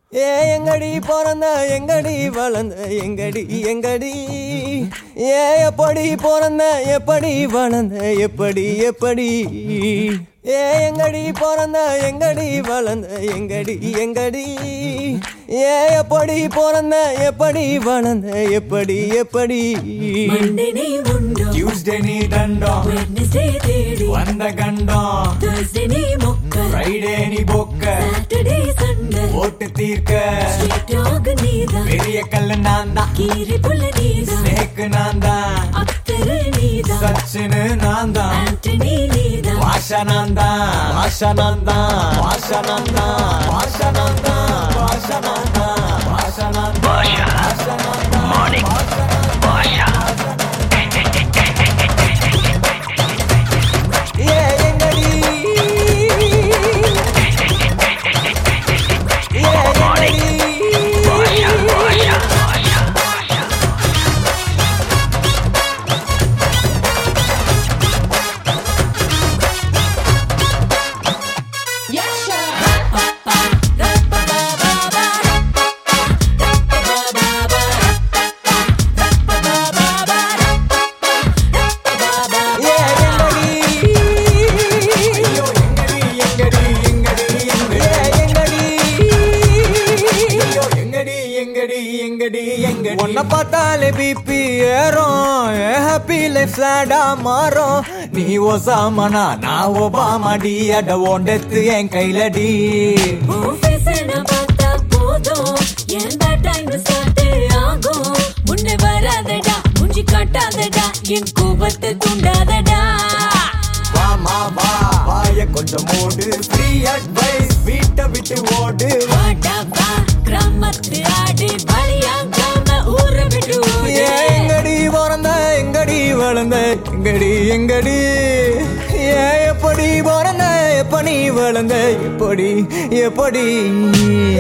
ஏ எங்கடி பிறந்த எங்கடி வளர்ந்த எங்கடி எங்கடி ஏ எப்படி பிறந்த எப்படி வளர்ந்த எப்படி எப்படி ஏ எங்கடி பிறந்த எங்கடி வளர்ந்த எங்கடி எங்கடி ஏ எப்படி பிறந்த எப்படி வளர்ந்த எப்படி எப்படி Monday நீ உண்டோ டியூஸ்டே நீ தண்டம் Wednesday தேடி வந்த கண்டம் Thursday நீ மொக்க ஃப்ரைடே நீ பொக்க Saturday சண்டை ஓட்டு தீர்க்க Street dog நீதான் பெரிய கல்லு நான் தான் கீரி புள்ள நீதான் ஸ்னேக்கு நான் தான் அப்தரு நீதான் சச்சினு நான் தான் ஆண்டனி நீதான் வாஷா நான் தான் வாஷா நான் தான் வாஷா நான் தான் வாஷா நான் தான் வாஷா நான் தான் வாஷா நான் தான் வாஷா நான் தான் ஏ எங்கடி ஏ எங்கடி ஏ எங்கடி ஐயோ எங்கடி எங்கடி எங்கடி எங்கடி ஏ எங்கடி ஐயோ எங்கடி எங்கடி எங்கடி எங்கடி உன்னை பார்த்தாலே பிபி ஏறும் ஹாப்பி லைஃப் சேடா மாறும் நீ ஒசாமனா நான் ஒபாமடி அட ஓண்டெத்து என் கையிலடி உன் face அ நான் பார்த்தா போதும் எந்த time start ஆகும் முன்னே வராதடா மூஞ்சி காட்டாதடா என் கோபத்தை தூண்டாதடா வாமா வா வாய கொஞ்சம் மூடு ஃப்ரீ அட்வைஸ் வீட்டை விட்டு ஓடு வாடா வா கிராமத்து ஆடு பலியாங்காம ஊரை விட்டு ஓடு ஏ எங்கடி பிறந்த எங்கடி வளர்ந்த எங்கடி எங்கடி ஏ எப்படி பிறந்த எப்படி வளர்ந்த எப்படி எப்படி